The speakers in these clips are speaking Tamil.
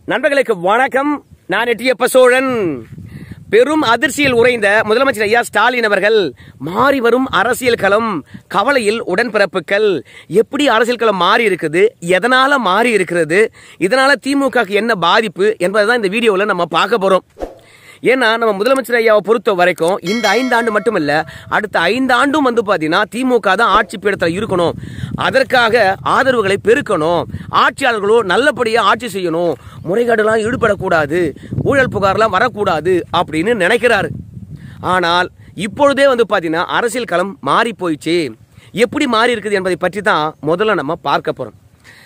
நண்பர்களுக்கு வணக்கம் நான் எட்டியப்ப சோழன் பெரும் அதிர்ச்சியில் உறைந்த முதலமைச்சர் ஐயா ஸ்டாலின் அவர்கள் மாறி வரும் அரசியல் களம் கவலையில் உடன்பிறப்புகள் எப்படி அரசியல் களம் மாறி இருக்குது எதனால மாறி இருக்கிறது இதனால திமுக க்கு என்ன பாதிப்பு என்பதுதான் இந்த வீடியோவில் நம்ம பார்க்க போறோம் ஏன்னா நம்ம முதலமைச்சர் ஐயாவை பொறுத்த வரைக்கும் இந்த ஐந்தாண்டு மட்டுமல்ல அடுத்த ஐந்து ஆண்டும் வந்து பார்த்தீங்கன்னா திமுக தான் ஆட்சி பீடத்தில் இருக்கணும் அதற்காக ஆதரவுகளை பெருக்கணும் ஆட்சியாளர்களோ நல்லபடியாக ஆட்சி செய்யணும் முறைகேடுலாம் ஈடுபடக்கூடாது ஊழல் புகார்லாம் வரக்கூடாது அப்படின்னு நினைக்கிறாரு ஆனால் இப்பொழுதே வந்து பார்த்தீங்கன்னா அரசியல் களம் மாறி போயிடுச்சு எப்படி மாறி இருக்குது என்பதை பற்றி தான் முதல்ல நம்ம பார்க்க போகிறோம்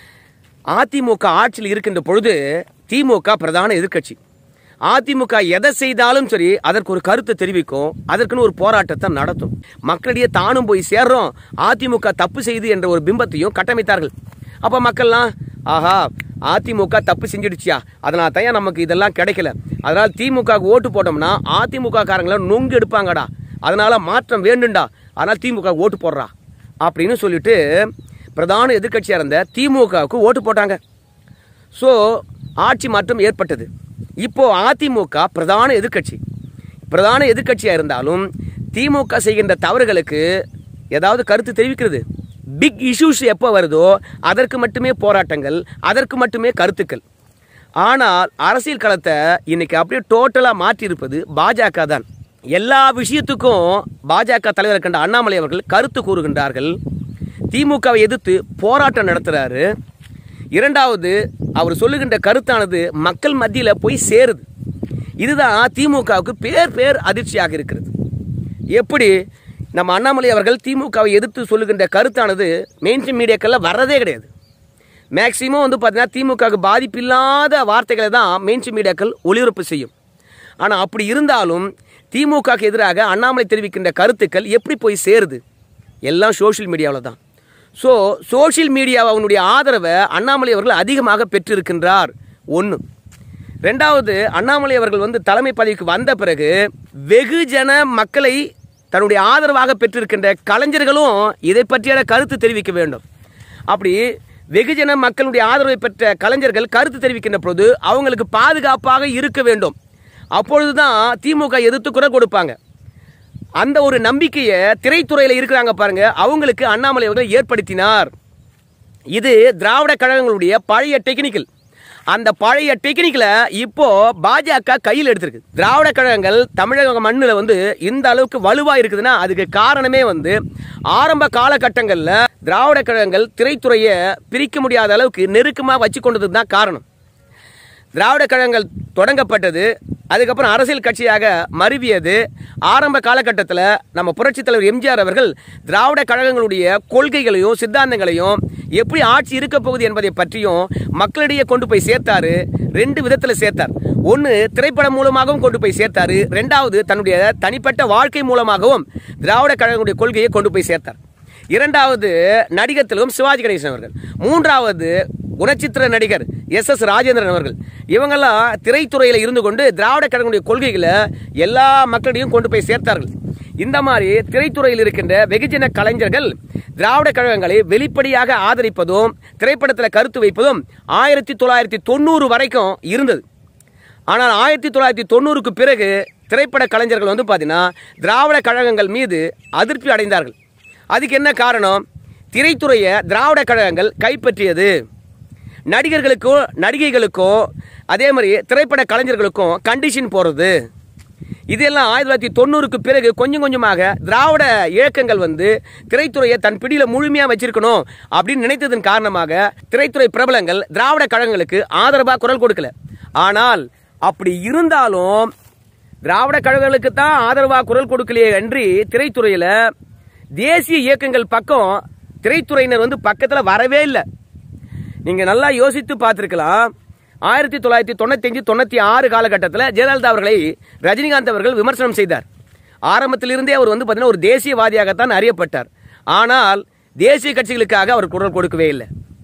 அதிமுக ஆட்சியில் இருக்கின்ற பொழுது திமுக பிரதான எதிர்க்கட்சி அதிமுக எதை செய்தாலும் சரி அதற்கு ஒரு கருத்தை தெரிவிக்கும் அதற்குன்னு ஒரு போராட்டத்தை நடத்தும் மக்களிடையே தானும் போய் சேர்றோம் அதிமுக தப்பு செய்து என்ற ஒரு பிம்பத்தையும் கட்டமைத்தார்கள் அப்ப மக்கள்லாம் ஆஹா அதிமுக தப்பு செஞ்சிடுச்சியா அதனால தான் நமக்கு இதெல்லாம் கிடைக்கல அதனால திமுக க்கு ஓட்டு போட்டோம்னா அதிமுக காரங்களை நொங்கு எடுப்பாங்கடா அதனால மாற்றம் வேண்டும்டா அதனால திமுக க்கு ஓட்டு போடுறா அப்படின்னு சொல்லிட்டு பிரதான எதிர்க்கட்சியா இருந்த திமுகவுக்கு ஓட்டு போட்டாங்க ஸோ ஆட்சி மாற்றம் ஏற்பட்டது இப்போ அதிமுக பிரதான எதிர்க்கட்சி பிரதான எதிர்க்கட்சியா இருந்தாலும் திமுக செய்கின்ற தவறுகளுக்கு ஏதாவது கருத்து தெரிவிக்கிறது பிக் இஷ்யூஸ் எப்போ வருதோ அதற்கு மட்டுமே போராட்டங்கள் அதற்கு மட்டுமே கருத்துக்கள் ஆனால் அரசியல் களத்தை இன்னைக்கு அப்படியே டோட்டலாக மாற்றியிருப்பது பாஜக தான் எல்லா விஷயத்துக்கும் பாஜக தலைவர் கண்ட அண்ணாமலை அவர்கள் கருத்து கூறுகின்றார்கள் திமுகவை எதிர்த்து போராட்டம் நடத்துறாரு இரண்டாவது அவர் சொல்லுகின்ற கருத்தானது மக்கள் மத்தியில் போய் சேருது இதுதான் திமுகவுக்கு பேர் பேர் அதிர்ச்சியாக இருக்கிறது எப்படி நம்ம அண்ணாமலை அவர்கள் திமுகவை எதிர்த்து சொல்லுகின்ற கருத்தானது மெயின் ஸ்ட்ரீம் மீடியாக்களில் வர்றதே கிடையாது மேக்சிமம் வந்து பார்த்தீங்கன்னா திமுகவுக்கு பாதிப்பில்லாத வார்த்தைகளை தான் மெயின் ஸ்ட்ரீம் மீடியாக்கள் ஒளிபரப்பு செய்யும் ஆனால் அப்படி இருந்தாலும் திமுகவுக்கு எதிராக அண்ணாமலை தெரிவிக்கின்ற கருத்துக்கள் எப்படி போய் சேருது எல்லாம் சோஷியல் மீடியாவில் தான் ஸோ சோஷியல் மீடியா அவனுடைய ஆதரவை அண்ணாமலை அவர்கள் அதிகமாக பெற்றிருக்கின்றார் ஒன்று ரெண்டாவது அண்ணாமலை அவர்கள் வந்து தலைமை பதவிக்கு வந்த பிறகு வெகுஜன மக்களை தன்னுடைய ஆதரவாக பெற்றிருக்கின்ற கலைஞர்களும் இதை பற்றியான கருத்து தெரிவிக்க வேண்டும் அப்படி வெகுஜன மக்களுடைய ஆதரவை பெற்ற கலைஞர்கள் கருத்து தெரிவிக்கின்ற பொழுது அவங்களுக்கு பாதுகாப்பாக இருக்க வேண்டும் அப்பொழுதுதான் திமுக எதிர்த்து குரல் கொடுப்பாங்க அந்த ஒரு நம்பிக்கையை திரைத்துறையில் இருக்கிறாங்க பாருங்க அவங்களுக்கு அண்ணாமலை அவர்கள் ஏற்படுத்தினார் இது திராவிட கழகங்களுடைய பழைய டெக்னிக்கல் அந்த பழைய டெக்னிக்கலை இப்போ பாஜக கையில் எடுத்திருக்கு திராவிட கழகங்கள் தமிழக மண்ணில் வந்து இந்த அளவுக்கு வலுவா இருக்குதுன்னா அதுக்கு காரணமே வந்து ஆரம்ப காலகட்டங்களில் திராவிட கழகங்கள் திரைத்துறையை பிரிக்க முடியாத அளவுக்கு நெருக்கமாக வச்சு கொண்டது தான் காரணம் திராவிட கழகங்கள் தொடங்கப்பட்டது அதுக்கப்புறம் அரசியல் கட்சியாக மருவியது ஆரம்ப காலகட்டத்தில் நம்ம புரட்சித் தலைவர் எம்ஜிஆர் அவர்கள் திராவிட கழகங்களுடைய கொள்கைகளையும் சித்தாந்தங்களையும் எப்படி ஆட்சி இருக்க போகுது என்பதை பற்றியும் மக்களிடையே கொண்டு போய் சேர்த்தாரு ரெண்டு விதத்தில் சேர்த்தார் ஒன்று திரைப்படம் மூலமாகவும் கொண்டு போய் சேர்த்தாரு ரெண்டாவது தன்னுடைய தனிப்பட்ட வாழ்க்கை மூலமாகவும் திராவிட கழகங்களுடைய கொள்கையை கொண்டு போய் சேர்த்தார் இரண்டாவது நடிகர் திலகம் சிவாஜி கணேசன் அவர்கள் மூன்றாவது குணச்சித்திர நடிகர் எஸ் எஸ் ராஜேந்திரன் அவர்கள் இவங்கெல்லாம் திரைத்துறையில் இருந்து கொண்டு திராவிட கழகங்களுடைய கொள்கைகளை எல்லா மக்களிடையும் கொண்டு போய் சேர்த்தார்கள் இந்த மாதிரி திரைத்துறையில் இருக்கின்ற வெகுஜன கலைஞர்கள் திராவிட கழகங்களை வெளிப்படையாக ஆதரிப்பதும் திரைப்படத்தில் கருத்து வைப்பதும் ஆயிரத்தி தொள்ளாயிரத்தி தொண்ணூறு வரைக்கும் இருந்தது ஆனால் ஆயிரத்தி தொள்ளாயிரத்தி தொண்ணூறுக்கு பிறகு திரைப்பட கலைஞர்கள் வந்து பார்த்தீங்கன்னா திராவிட கழகங்கள் மீது அதிருப்தி அடைந்தார்கள் அதுக்கு என்ன காரணம் திரைத்துறையை திராவிட கழகங்கள் கைப்பற்றியது நடிகர்களுக்கும் நடிகைகளுக்கும் அதே மாதிரி திரைப்பட கலைஞர்களுக்கும் கண்டிஷன் போகிறது இதெல்லாம் ஆயிரத்தி தொள்ளாயிரத்தி தொண்ணூறுக்கு பிறகு கொஞ்சம் கொஞ்சமாக திராவிட இயக்கங்கள் வந்து திரைத்துறையை தன் பிடியில் முழுமையாக வச்சிருக்கணும் அப்படின்னு நினைத்ததன் காரணமாக திரைத்துறை பிரபலங்கள் திராவிட கழகங்களுக்கு ஆதரவாக குரல் கொடுக்கல ஆனால் அப்படி இருந்தாலும் திராவிட கழகங்களுக்கு தான் ஆதரவாக குரல் கொடுக்கலையே அன்றி திரைத்துறையில் தேசிய இயக்கங்கள் பக்கம் திரைத்துறையினர் வந்து பக்கத்தில் வரவே இல்லை நீங்கள் நல்லா யோசித்து பார்த்துருக்கலாம் ஆயிரத்தி தொள்ளாயிரத்தி தொண்ணூத்தஞ்சு தொண்ணூற்றி ஆறு காலகட்டத்தில் ஜெயலலிதா அவர்களை ரஜினிகாந்த் அவர்கள் விமர்சனம் செய்தார் ஆரம்பத்திலிருந்தே அவர் வந்து பார்த்தீங்கன்னா ஒரு தேசியவாதியாகத்தான் அறியப்பட்டார் ஆனால் தேசிய கட்சிகளுக்காக அவர் குரல் கொடுக்கவே இல்லை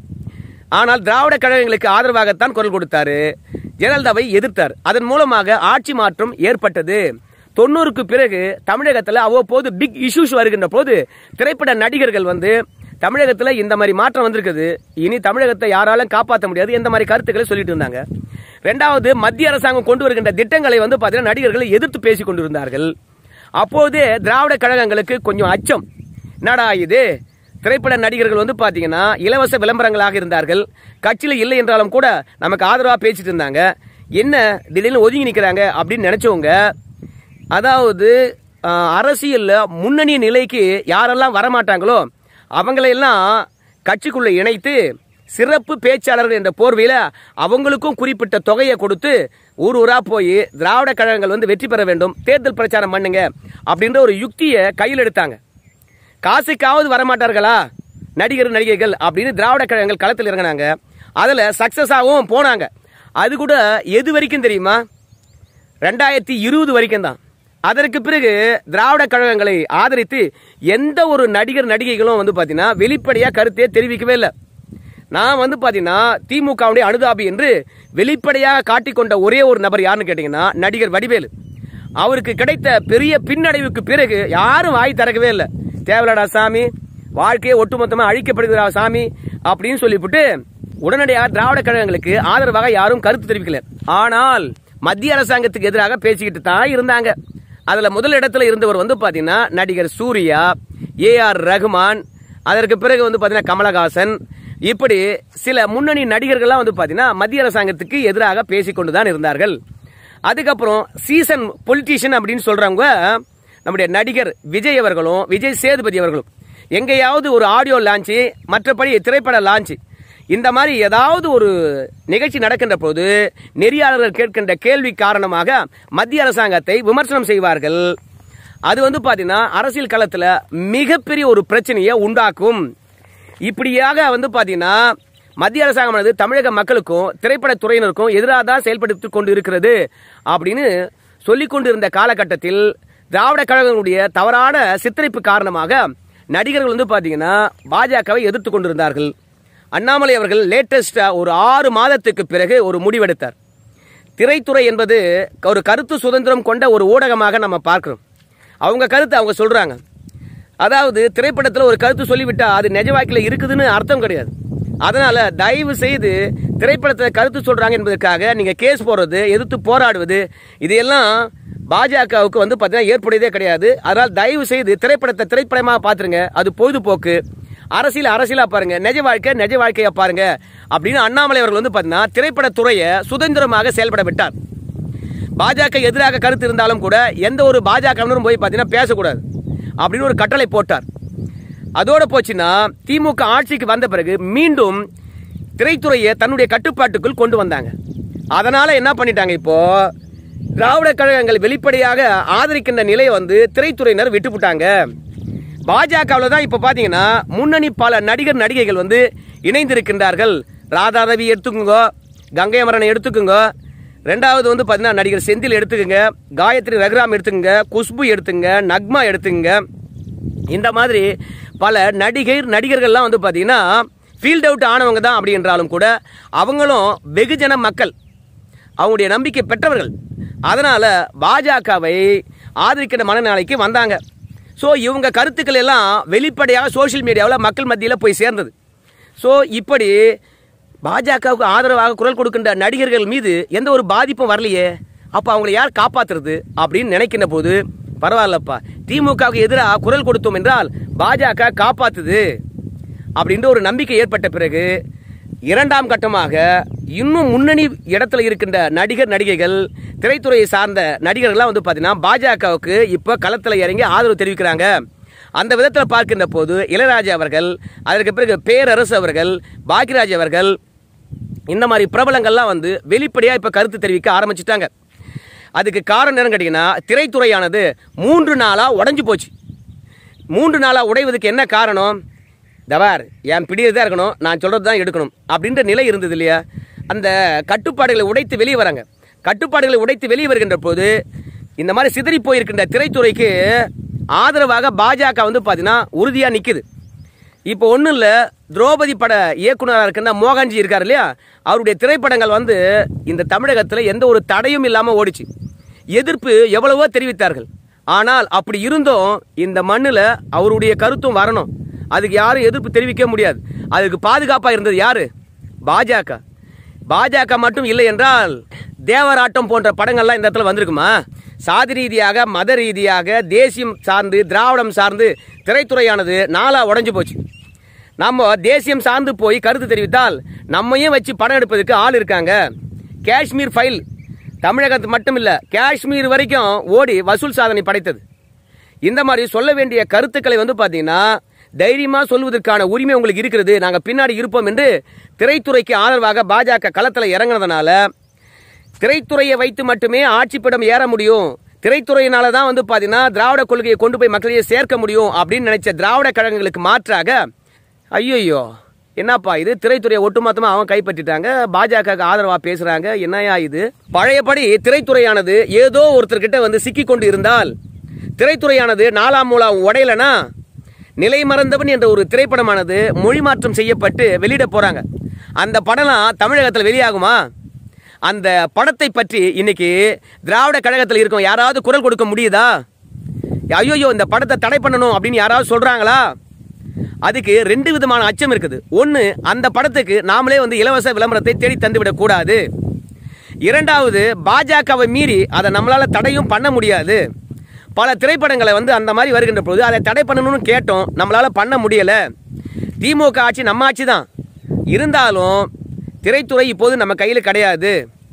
ஆனால் திராவிட கழகங்களுக்கு ஆதரவாகத்தான் குரல் கொடுத்தாரு ஜெயலலிதாவை எதிர்த்தார் அதன் மூலமாக ஆட்சி மாற்றம் ஏற்பட்டது தொண்ணூறுக்கு பிறகு தமிழகத்தில் அவ்வப்போது பிக் இஷ்யூஸ் வருகின்ற போது திரைப்பட நடிகர்கள் வந்து தமிழகத்துல இந்த மாதிரி மாற்றம் வந்திருக்குது இனி தமிழகத்தை யாராலும் காப்பாற்ற முடியாது இந்த மாதிரி கருத்துக்களை சொல்லிட்டு இருந்தாங்க ரெண்டாவது மத்திய அரசாங்கம் கொண்டு வருகின்ற திட்டங்களை வந்து பாத்தீங்கன்னா நடிகர்களை எதிர்த்து பேசிக் கொண்டிருந்தார்கள் அப்போதே திராவிட கழகங்களுக்கு கொஞ்சம் அச்சம் என்னடா இது திரைப்பட நடிகர்கள் வந்து பாத்தீங்கன்னா இலவச விளம்பரங்களாக இருந்தார்கள் கட்சியில இல்லை என்றாலும் கூட நமக்கு ஆதரவா பேசிட்டு இருந்தாங்க என்ன திடீர்னு ஒதுங்கி நிக்கிறாங்க அப்படின்னு நினைச்சவங்க அதாவது அஹ், அரசியல்ல முன்னணி நிலைக்கு யாரெல்லாம் வரமாட்டாங்களோ அவங்களையெல்லாம் கட்சிக்குள்ள இணைத்து சிறப்பு பேச்சாளர்கள் என்ற போர்வையில அவங்களுக்கும் குறிப்பிட்ட தொகையை கொடுத்து ஊர் ஊரா போய் திராவிட கழகங்கள் வந்து வெற்றி பெற வேண்டும் தேர்தல் பிரச்சாரம் பண்ணுங்க அப்படின்ற ஒரு யுக்தியை கையில் எடுத்தாங்க காசுக்காவது வரமாட்டார்களா நடிகர் நடிகைகள் அப்படின்னு திராவிட கழகங்கள் களத்தில் இறங்கினாங்க அதுல சக்சஸாகவும் போனாங்க அது கூட எது வரைக்கும் தெரியுமா ரெண்டாயிரத்தி இருபது வரைக்கும் தான் அதற்கு பிறகு திராவிட கழகங்களை ஆதரித்து எந்த ஒரு நடிகர் நடிகைகளும் வந்து பாத்தீங்கன்னா வெளிப்படையா கருத்தையே தெரிவிக்கவே இல்லை நான் வந்து பாத்தீங்கன்னா திமுகவுடைய அனுதாபி என்று வெளிப்படையாக காட்டிக்கொண்ட ஒரே ஒரு நபர் யாருன்னு கேட்டீங்கன்னா நடிகர் வடிவேலு அவருக்கு கிடைத்த பெரிய பின்னடைவுக்கு பிறகு யாரும் வாய் திறக்கவே இல்லை தேவலடா சாமி வாழ்க்கையை ஒட்டுமொத்தமா அழிக்கப்படுகிறா சாமி அப்படின்னு சொல்லிவிட்டு உடனடியாக திராவிட கழகங்களுக்கு ஆதரவாக யாரும் கருத்து தெரிவிக்கல ஆனால் மத்திய அரசாங்கத்துக்கு எதிராக பேசிக்கிட்டு தான் இருந்தாங்க அதுல முதல் இடத்துல இருந்தவர் வந்து பாத்தீங்கன்னா நடிகர் சூர்யா ஏ ஆர் ரகுமான் அதற்கு பிறகு வந்து பாத்தீங்கன்னா கமலஹாசன் இப்படி சில முன்னணி நடிகர்கள்லாம் வந்து பாத்தீங்கன்னா மத்திய அரசாங்கத்துக்கு எதிராக பேசிக்கொண்டு தான் இருந்தார்கள் அதுக்கப்புறம் சீசன் பொலிட்டீஷியன் அப்படின்னு சொல்றவங்க நம்முடைய நடிகர் விஜய் அவர்களும் விஜய் சேதுபதி அவர்களும் எங்கேயாவது ஒரு ஆடியோ லான்ச்சு மற்றபடி திரைப்பட லான்ச் இந்த மாதிரி ஏதாவது ஒரு நிகழ்ச்சி நடக்கின்ற போது நெறியாளர்கள் கேட்கின்ற கேள்வி காரணமாக மத்திய அரசாங்கத்தை விமர்சனம் செய்வார்கள் அது வந்து பாத்தீங்கன்னா அரசியல் களத்துல மிகப்பெரிய ஒரு பிரச்சனையை உண்டாக்கும் இப்படியாக வந்து பாத்தீங்கன்னா மத்திய அரசாங்கமானது தமிழக மக்களுக்கும் திரைப்படத் துறையினருக்கும் எதிராக தான் செயல்படுத்திக் கொண்டு இருக்கிறது அப்படின்னு சொல்லிக் கொண்டிருந்த காலகட்டத்தில் திராவிட கழகங்களுடைய தவறான சித்தரிப்பு காரணமாக நடிகர்கள் வந்து பாத்தீங்கன்னா பாஜகவை எதிர்த்து கொண்டிருந்தார்கள் அண்ணாமலை அவர்கள் லேட்டஸ்டா ஒரு ஆறு மாதத்துக்கு பிறகு ஒரு முடிவெடுத்தார் திரைத்துறை என்பது ஒரு கருத்து சுதந்திரம் கொண்ட ஒரு ஊடகமாக நம்ம பார்க்கிறோம் அவங்க கருத்து அவங்க சொல்றாங்க அதாவது திரைப்படத்தில் ஒரு கருத்து சொல்லிவிட்டா அது நிஜ வாழ்க்கையில் இருக்குதுன்னு அர்த்தம் கிடையாது அதனால தயவு செய்து திரைப்படத்தை கருத்து சொல்றாங்க என்பதற்காக நீங்க கேஸ் போடுறது எதிர்த்து போராடுவது இதையெல்லாம் பாஜகவுக்கு வந்து பார்த்தீங்கன்னா ஏற்புடையதே கிடையாது அதனால் தயவு செய்து திரைப்படத்தை திரைப்படமாக பார்த்துருங்க அது பொழுதுபோக்கு அரசியல் அரசியலா பாருங்க நிஜ வாழ்க்கை நிஜ வாழ்க்கையா பாருங்க அப்படின்னு அண்ணாமலை அவர்கள் வந்து பார்த்தீங்கன்னா திரைப்படத்துறையை சுதந்திரமாக செயல்பட விட்டார் பாஜக எதிராக கருத்து இருந்தாலும் கூட எந்த ஒரு பாஜகவினரும் போய் பார்த்தீங்கன்னா பேசக்கூடாது அப்படின்னு ஒரு கட்டளை போட்டார் அதோட போச்சுன்னா திமுக ஆட்சிக்கு வந்த பிறகு மீண்டும் திரைத்துறையை தன்னுடைய கட்டுப்பாட்டுக்குள் கொண்டு வந்தாங்க அதனால என்ன பண்ணிட்டாங்க இப்போ திராவிட கழகங்கள் வெளிப்படையாக ஆதரிக்கின்ற நிலையை வந்து திரைத்துறையினர் விட்டுப்புட்டாங்க பாஜகவில் தான் இப்போ பார்த்தீங்கன்னா முன்னணி பல நடிகர் நடிகைகள் வந்து இணைந்திருக்கின்றார்கள் ராதா ரவி எடுத்துக்கோங்க கங்கை அமரனை எடுத்துக்கோங்க ரெண்டாவது வந்து பார்த்தீங்கன்னா நடிகர் செந்தில் எடுத்துக்கோங்க காயத்ரி ரகுராம் எடுத்துக்கோங்க குஷ்பு எடுத்துங்க நக்மா எடுத்துக்கோங்க இந்த மாதிரி பல நடிகை நடிகர்கள்லாம் வந்து பார்த்தீங்கன்னா ஃபீல்ட் அவுட் ஆனவங்க தான் அப்படி என்றாலும் கூட அவங்களும் வெகுஜன மக்கள் அவங்களுடைய நம்பிக்கை பெற்றவர்கள் அதனால பாஜகவை ஆதரிக்கிற மனநிலைக்கு வந்தாங்க ஸோ இவங்க கருத்துக்கள் எல்லாம் வெளிப்படையாக சோஷியல் மீடியாவில் மக்கள் மத்தியில் போய் சேர்ந்தது ஸோ இப்படி பாஜகவுக்கு ஆதரவாக குரல் கொடுக்கின்ற நடிகர்கள் மீது எந்த ஒரு பாதிப்பும் வரலையே அப்போ அவங்களை யார் காப்பாத்துறது அப்படின்னு நினைக்கின்ற போது பரவாயில்லப்பா திமுகவுக்கு எதிராக குரல் கொடுத்தோம் என்றால் பாஜக காப்பாத்துது அப்படின்ற ஒரு நம்பிக்கை ஏற்பட்ட பிறகு இரண்டாம் கட்டமாக இன்னும் முன்னணி இடத்துல இருக்கின்ற நடிகர் நடிகைகள் திரைத்துறையை சார்ந்த நடிகர்கள்லாம் வந்து பார்த்தீங்கன்னா பாஜகவுக்கு இப்போ களத்தில் இறங்கி ஆதரவு தெரிவிக்கிறாங்க அந்த விதத்தில் பார்க்கின்ற போது இளையராஜா அவர்கள் அதற்கு பிறகு பேரரசு அவர்கள் பாக்யராஜ் அவர்கள் இந்த மாதிரி பிரபலங்கள்லாம் வந்து வெளிப்படையாக இப்போ கருத்து தெரிவிக்க ஆரம்பிச்சிட்டாங்க அதுக்கு காரணம் என்னன்னு கேட்டிங்கன்னா திரைத்துறையானது மூன்று நாளாக உடஞ்சி போச்சு மூன்று நாளாக உடைவதுக்கு என்ன காரணம் தவார் என் பிடியில் தான் இருக்கணும் நான் சொல்கிறது தான் எடுக்கணும் அப்படின்ற நிலை இருந்தது இல்லையா அந்த கட்டுப்பாடுகளை உடைத்து வெளியே வராங்க கட்டுப்பாடுகளை உடைத்து வெளியே வருகின்ற போது இந்த மாதிரி சிதறி போயிருக்கின்ற திரைத்துறைக்கு ஆதரவாக பாஜக வந்து பார்த்தீங்கன்னா உறுதியாக நிற்குது இப்போ ஒன்றும் இல்லை திரௌபதி பட இயக்குனராக இருக்கின்ற மோகன்ஜி இருக்கார் இல்லையா அவருடைய திரைப்படங்கள் வந்து இந்த தமிழகத்தில் எந்த ஒரு தடையும் இல்லாமல் ஓடிச்சு எதிர்ப்பு எவ்வளவோ தெரிவித்தார்கள் ஆனால் அப்படி இருந்தும் இந்த மண்ணில் அவருடைய கருத்தும் வரணும் அதுக்கு யாரும் எதிர்ப்பு தெரிவிக்க முடியாது அதுக்கு பாதுகாப்பா இருந்தது யாரு பாஜக பாஜக மட்டும் இல்லை என்றால் தேவராட்டம் போன்ற படங்கள்லாம் இந்த இடத்துல வந்திருக்குமா சாதி ரீதியாக மத ரீதியாக தேசியம் சார்ந்து திராவிடம் சார்ந்து திரைத்துறையானது நாளா உடைஞ்சு போச்சு நம்ம தேசியம் சார்ந்து போய் கருத்து தெரிவித்தால் நம்மையும் வச்சு படம் எடுப்பதற்கு ஆள் இருக்காங்க காஷ்மீர் ஃபைல் தமிழகத்து மட்டும் இல்ல காஷ்மீர் வரைக்கும் ஓடி வசூல் சாதனை படைத்தது இந்த மாதிரி சொல்ல வேண்டிய கருத்துக்களை வந்து பாத்தீங்கன்னா தைரியமா சொல்வதற்கான உரிமை உங்களுக்கு இருக்கிறது நாங்க பின்னாடி இருப்போம் என்று திரைத்துறைக்கு ஆதரவாக பாஜக களத்துல இறங்குனதுனால திரைத்துறையை வைத்து மட்டுமே ஆட்சிப்பிடம் ஏற முடியும் திரைத்துறையினால தான் வந்து பாத்தீங்கன்னா திராவிட கொள்கையை கொண்டு போய் மக்களையே சேர்க்க முடியும் அப்படின்னு நினைச்ச திராவிட கழகங்களுக்கு மாற்றாக ஐயோ என்னப்பா இது திரைத்துறையை ஒட்டுமொத்தமா அவன் கைப்பற்றிட்டாங்க பாஜக ஆதரவா பேசுறாங்க என்னையா இது பழையபடி திரைத்துறையானது ஏதோ ஒருத்தர்கிட்ட வந்து சிக்கி கொண்டு இருந்தால் திரைத்துறையானது நாலாம் மூலம் உடையலனா நிலை மறந்தவன் என்ற ஒரு திரைப்படமானது மொழி மாற்றம் செய்யப்பட்டு வெளியிட போறாங்க அந்த படம்லாம் தமிழகத்தில் வெளியாகுமா அந்த படத்தை பற்றி இன்னைக்கு திராவிட கழகத்தில் இருக்கும் யாராவது குரல் கொடுக்க முடியுதா ஐயோ இந்த படத்தை தடை பண்ணணும் அப்படின்னு யாராவது சொல்றாங்களா அதுக்கு ரெண்டு விதமான அச்சம் இருக்குது ஒன்று அந்த படத்துக்கு நாமளே வந்து இலவச விளம்பரத்தை தேடி தந்துவிடக் கூடாது இரண்டாவது பாஜகவை மீறி அதை நம்மளால தடையும் பண்ண முடியாது பல திரைப்படங்களை வந்து அந்த மாதிரி வருகின்ற பொழுது அதை தடை பண்ணணும்னு கேட்டோம் நம்மளால பண்ண முடியல திமுக ஆட்சி நம்ம ஆட்சி தான் இருந்தாலும் திரைத்துறை இப்போது நம்ம கையில் கிடையாது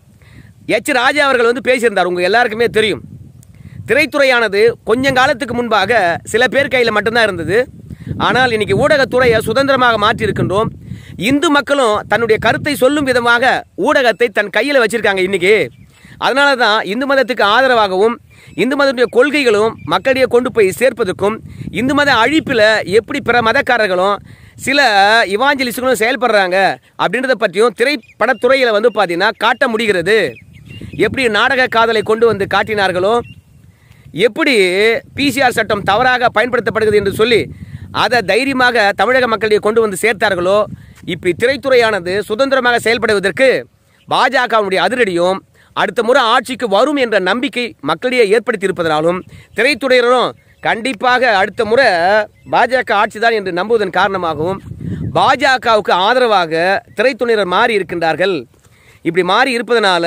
எச் ராஜா அவர்கள் வந்து பேசியிருந்தார் உங்க எல்லாருக்குமே தெரியும் திரைத்துறையானது கொஞ்சம் காலத்துக்கு முன்பாக சில பேர் கையில் மட்டும்தான் இருந்தது ஆனால் இன்னைக்கு ஊடகத்துறையை சுதந்திரமாக மாற்றி இருக்கின்றோம் இந்து மக்களும் தன்னுடைய கருத்தை சொல்லும் விதமாக ஊடகத்தை தன் கையில் வச்சிருக்காங்க இன்னைக்கு அதனால தான் இந்து மதத்துக்கு ஆதரவாகவும் இந்து மதத்துடைய கொள்கைகளும் மக்களிடையே கொண்டு போய் சேர்ப்பதற்கும் இந்து மத அழிப்பில் எப்படி பிற மதக்காரர்களும் சில இவாஞ்சலிஸ்டுகளும் செயல்படுறாங்க அப்படின்றத பற்றியும் திரைப்படத்துறையில் வந்து பார்த்தீங்கன்னா காட்ட முடிகிறது எப்படி நாடக காதலை கொண்டு வந்து காட்டினார்களோ எப்படி பிசிஆர் சட்டம் தவறாக பயன்படுத்தப்படுகிறது என்று சொல்லி அதை தைரியமாக தமிழக மக்களிடையே கொண்டு வந்து சேர்த்தார்களோ இப்படி திரைத்துறையானது சுதந்திரமாக செயல்படுவதற்கு பாஜகவுடைய அதிரடியும் அடுத்த முறை ஆட்சிக்கு வரும் என்ற நம்பிக்கை மக்களிடையே ஏற்படுத்தி இருப்பதனாலும் திரைத்துறையினரும் கண்டிப்பாக அடுத்த முறை பாஜக ஆட்சிதான் என்று நம்புவதன் காரணமாகவும் பாஜகவுக்கு ஆதரவாக திரைத்துறையினர் மாறி இருக்கின்றார்கள் இப்படி மாறி இருப்பதனால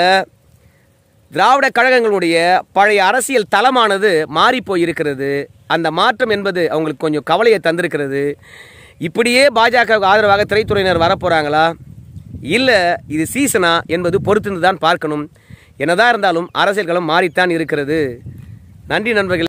திராவிட கழகங்களுடைய பழைய அரசியல் தளமானது மாறி போயிருக்கிறது அந்த மாற்றம் என்பது அவங்களுக்கு கொஞ்சம் கவலையை தந்திருக்கிறது இப்படியே பாஜக ஆதரவாக திரைத்துறையினர் வரப்போறாங்களா இல்லை இது சீசனா என்பது பொறுத்திருந்து தான் பார்க்கணும் என்னதான் இருந்தாலும் அரசியல் களம் மாறித்தான் இருக்கிறது நன்றி நண்பர்களே